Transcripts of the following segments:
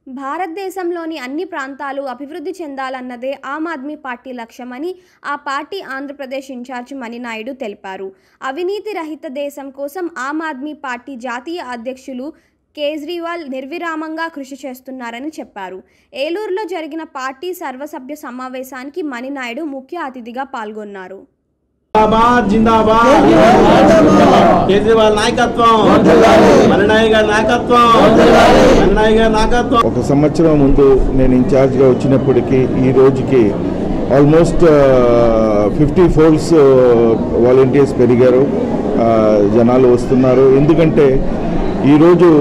భారతదేశంలోని అన్ని ప్రాంతాలు అభివృద్ధి చెందాలన్నదే ఆమ్ ఆద్మీ పార్టీ లక్ష్యమని ఆ పార్టీ ఆంధ్రప్రదేశ్ ఇన్ఛార్జ్ మణినాయుడు తెలిపారు అవినీతి రహిత దేశం కోసం ఆమ్ ఆద్మీ పార్టీ జాతీయ అధ్యక్షులు కేజ్రీవాల్ నిర్విరామంగా కృషి చేస్తున్నారని చెప్పారు ఏలూరులో జరిగిన పార్టీ సర్వసభ్య సమావేశానికి మణినాయుడు ముఖ్య అతిథిగా పాల్గొన్నారు జిందాబాద్ జిందాబాద్ కేజ్రీవాల్ నాయకత్వం మన్నయ్య గారి నాయకత్వం మన్నయ్య గారి నాయకత్వం ఒక సంవత్సరం ముందు నేను ఇన్ఛార్జ్గా వచ్చినప్పటికీ ఈ రోజుకి ఆల్మోస్ట్ ఫిఫ్టీ ఫోల్స్ వాలంటీర్స్ పెరిగారు ఆ, జనాలు వస్తున్నారు ఎందుకంటే ఈరోజు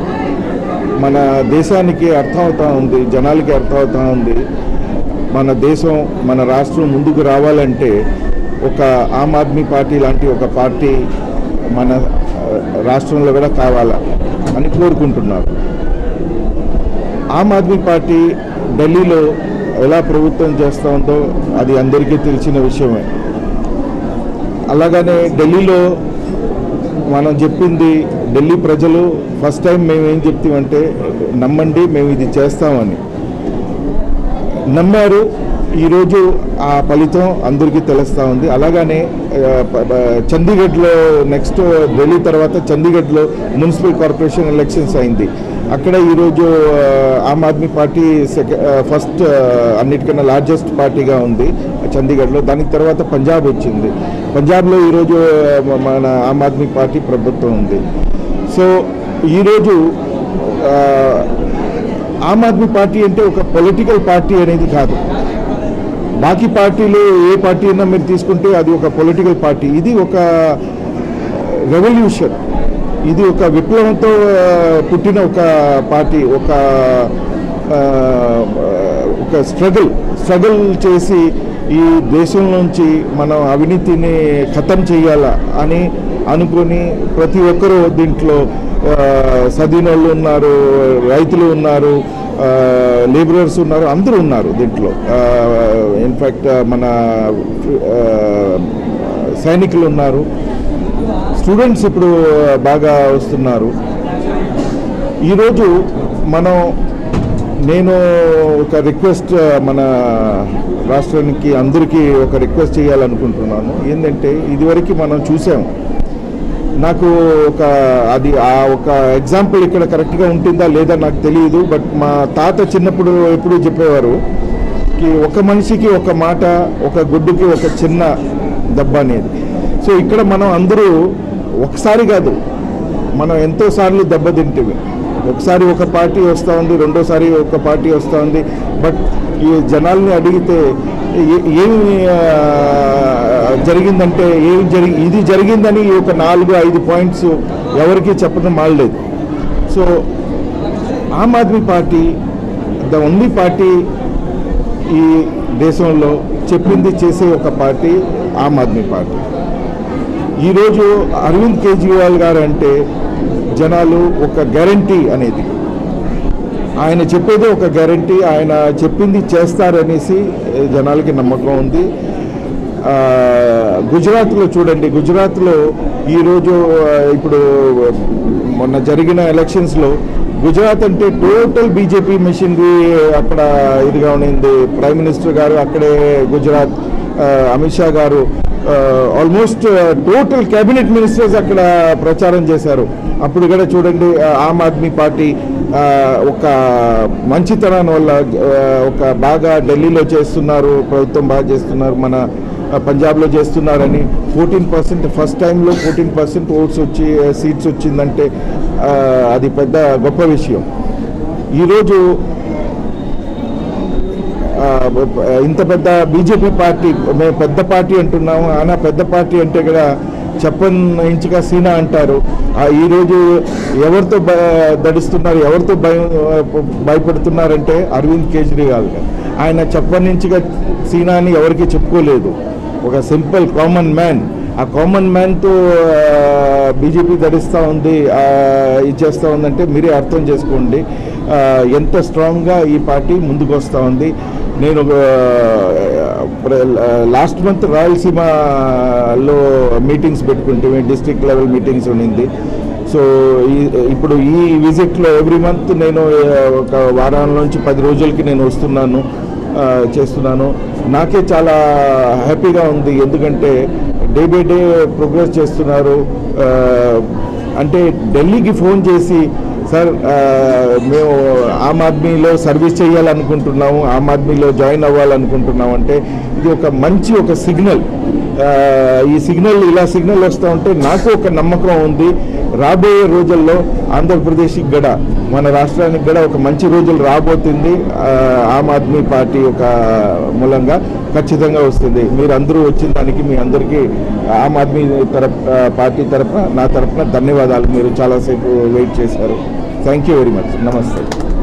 మన దేశానికి అర్థమవుతా ఉంది జనాలకి అర్థమవుతా ఉంది మన దేశం మన రాష్ట్రం ముందుకు రావాలంటే ఒక ఆమ్ ఆద్మీ పార్టీ లాంటి ఒక పార్టీ మన ఆ, రాష్ట్రంలో కూడా కావాలా అని కోరుకుంటున్నారు ఆమ్ ఆద్మీ పార్టీ ఢిల్లీలో ఎలా ప్రభుత్వం చేస్తూ ఉందో అది అందరికీ తెలిసిన విషయమే అలాగనే ఢిల్లీలో మనం చెప్పింది ఢిల్లీ ప్రజలు ఫస్ట్ టైం మేము ఏం చెప్తామంటే నమ్మండి మేము ఇది చేస్తామని నమ్మారు ఈరోజు ఆ ఫలితం అందరికీ తెలుస్తూ ఉంది అలాగనే ఆ, ప- ప- చండీగఢ్లో నెక్స్ట్ ఢిల్లీ తర్వాత చండీగఢ్లో మున్సిపల్ కార్పొరేషన్ ఎలక్షన్స్ అయింది అక్కడ ఈరోజు ఆ, ఆమ్ ఆద్మీ పార్టీ సెక ఫస్ట్ ఆ, అన్నిటికన్నా లార్జెస్ట్ పార్టీగా ఉంది చండీగఢ్లో దానికి తర్వాత పంజాబ్ వచ్చింది పంజాబ్లో ఈరోజు ఆ, మన ఆమ్ ఆద్మీ పార్టీ ప్రభుత్వం ఉంది సో ఈరోజు ఆ, ఆమ్ ఆద్మీ పార్టీ అంటే ఒక పొలిటికల్ పార్టీ అనేది కాదు బాకీ పార్టీలు ఏ పార్టీ అయినా మీరు తీసుకుంటే అది ఒక పొలిటికల్ పార్టీ ఇది ఒక రెవల్యూషన్ ఇది ఒక విప్లవంతో ఆ, పుట్టిన ఒక పార్టీ ఒక ఆ, ఒక స్ట్రగుల్ స్ట్రగుల్ చేసి ఈ దేశం నుంచి మనం అవినీతిని ఖతం చేయాలా అని అనుకొని ప్రతి ఒక్కరూ దీంట్లో ఆ, చదివినోళ్ళు ఉన్నారు రైతులు ఉన్నారు లేబరర్స్ ఉన్నారు అందరూ ఉన్నారు దీంట్లో ఇన్ఫ్యాక్ట్ మన ఆ, సైనికులు ఉన్నారు స్టూడెంట్స్ ఇప్పుడు బాగా వస్తున్నారు ఈరోజు మనం నేను ఒక రిక్వెస్ట్ మన రాష్ట్రానికి అందరికీ ఒక రిక్వెస్ట్ చేయాలనుకుంటున్నాను ఏంటంటే ఇదివరకు మనం చూసాం నాకు ఒక అది ఆ ఒక ఎగ్జాంపుల్ ఇక్కడ కరెక్ట్గా ఉంటుందా లేదా నాకు తెలియదు బట్ మా తాత చిన్నప్పుడు ఎప్పుడు చెప్పేవారు కి ఒక మనిషికి ఒక మాట ఒక గుడ్డుకి ఒక చిన్న దెబ్బ అనేది సో ఇక్కడ మనం అందరూ ఒకసారి కాదు మనం ఎంతో సార్లు దెబ్బతింటివి ఒకసారి ఒక పార్టీ వస్తూ ఉంది రెండోసారి ఒక పార్టీ వస్తూ ఉంది బట్ ఈ జనాల్ని అడిగితే ఏ- ఏమి ఆ, జరిగిందంటే ఏం జరిగి ఇది జరిగిందని ఈ ఒక నాలుగు ఐదు పాయింట్స్ ఎవరికి చెప్పడం మాడలేదు so Aam Aadmi party the only party ఈ దేశంలో చెప్పింది చేసే ఒక పార్టీ ఆమ్ ఆద్మీ పార్టీ ఈరోజు అరవింద్ కేజ్రీవాల్ గారు అంటే జనాలు ఒక గ్యారంటీ అనేది ఆయన చెప్పేది ఒక గ్యారంటీ ఆయన చెప్పింది చేస్తారనేసి ఏ, జనాలకి నమ్మకం ఉంది ఆ, గుజరాత్లో చూడండి గుజరాత్లో ఈరోజు ఆ, ఇప్పుడు మొన్న జరిగిన ఎలక్షన్స్లో గుజరాత్ అంటే టోటల్ బీజేపీ మెషినరీ అక్కడ ఇదిగా ఉండింది ప్రైమ్ మినిస్టర్ గారు అక్కడే గుజరాత్ ఆ, అమిత్ షా గారు ఆల్మోస్ట్ టోటల్ కేబినెట్ మినిస్టర్స్ అక్కడ ప్రచారం చేశారు అప్పుడు కూడా చూడండి ఆ, ఆమ్ ఆద్మీ పార్టీ ఆ, ఒక మంచితనం వల్ల ఆ, ఒక బాగా ఢిల్లీలో చేస్తున్నారు ప్రభుత్వం బాగా చేస్తున్నారు మన ఆ, పంజాబ్లో చేస్తున్నారని ఫోర్టీన్ పర్సెంట్ ఫస్ట్ టైంలో ఫోర్టీన్ పర్సెంట్ ఓట్స్ వచ్చి సీట్స్ వచ్చిందంటే ఆ, అది పెద్ద గొప్ప విషయం ఈరోజు ఆ, ఇంత పెద్ద బీజేపీ పార్టీ మేము పెద్ద పార్టీ అంటున్నాము ఆయన పెద్ద పార్టీ అంటే కూడా చెప్పన్ ఇంచుగా సీనా అంటారు ఆ, ఈరోజు ఎవరితో భ- దడిస్తున్నారు ఎవరితో భయం భయపడుతున్నారంటే అరవింద్ కేజ్రీవాల్ గారు ఆయన చెప్పన్ ఇంచుగా సీనా అని ఎవరికి చెప్పుకోలేదు ఒక సింపుల్ కామన్ మ్యాన్ ఆ కామన్ మ్యాన్తో బీజేపీ ధరిస్తూ ఉంది ఆ, ఇది చేస్తూ ఉందంటే మీరే అర్థం చేసుకోండి ఆ, ఎంత స్ట్రాంగ్గా ఈ పార్టీ ముందుకు వస్తూ ఉంది నేను లాస్ట్ మంత్ రాయలసీమలో మీటింగ్స్ పెట్టుకుంటే డిస్ట్రిక్ట్ లెవెల్ మీటింగ్స్ ఉండింది సో ఈ ఇప్పుడు ఈ విజిట్లో ఎవ్రీ మంత్ నేను ఆ, ఒక వారం నుంచి పది రోజులకి నేను వస్తున్నాను ఆ, చేస్తున్నాను నాకే చాలా హ్యాపీగా ఉంది ఎందుకంటే డే బై డే ప్రోగ్రెస్ చేస్తున్నారు ఆ, అంటే ఢిల్లీకి ఫోన్ చేసి సార్ ఆ, మేము ఆమ్ ఆద్మీలో సర్వీస్ చేయాలనుకుంటున్నాము ఆమ్ ఆద్మీలో జాయిన్ అవ్వాలనుకుంటున్నాము అంటే ఇది ఒక మంచి ఒక సిగ్నల్ ఆ, ఈ సిగ్నల్ ఇలా సిగ్నల్ వస్తూ ఉంటే నాకు ఒక నమ్మకం ఉంది రాబోయే రోజుల్లో ఆంధ్రప్రదేశ్కి గడ మన రాష్ట్రానికి కూడా ఒక మంచి రోజులు రాబోతుంది ఆ, ఆమ్ ఆద్మీ పార్టీ ఒక మూలంగా ఖచ్చితంగా వస్తుంది మీరు అందరూ వచ్చిన దానికి మీ అందరికీ ఆమ్ ఆద్మీ తరఫు పార్టీ తరఫున నా తరఫున ధన్యవాదాలు మీరు చాలాసేపు వెయిట్ చేశారు థ్యాంక్ యూ వెరీ మచ్ నమస్తే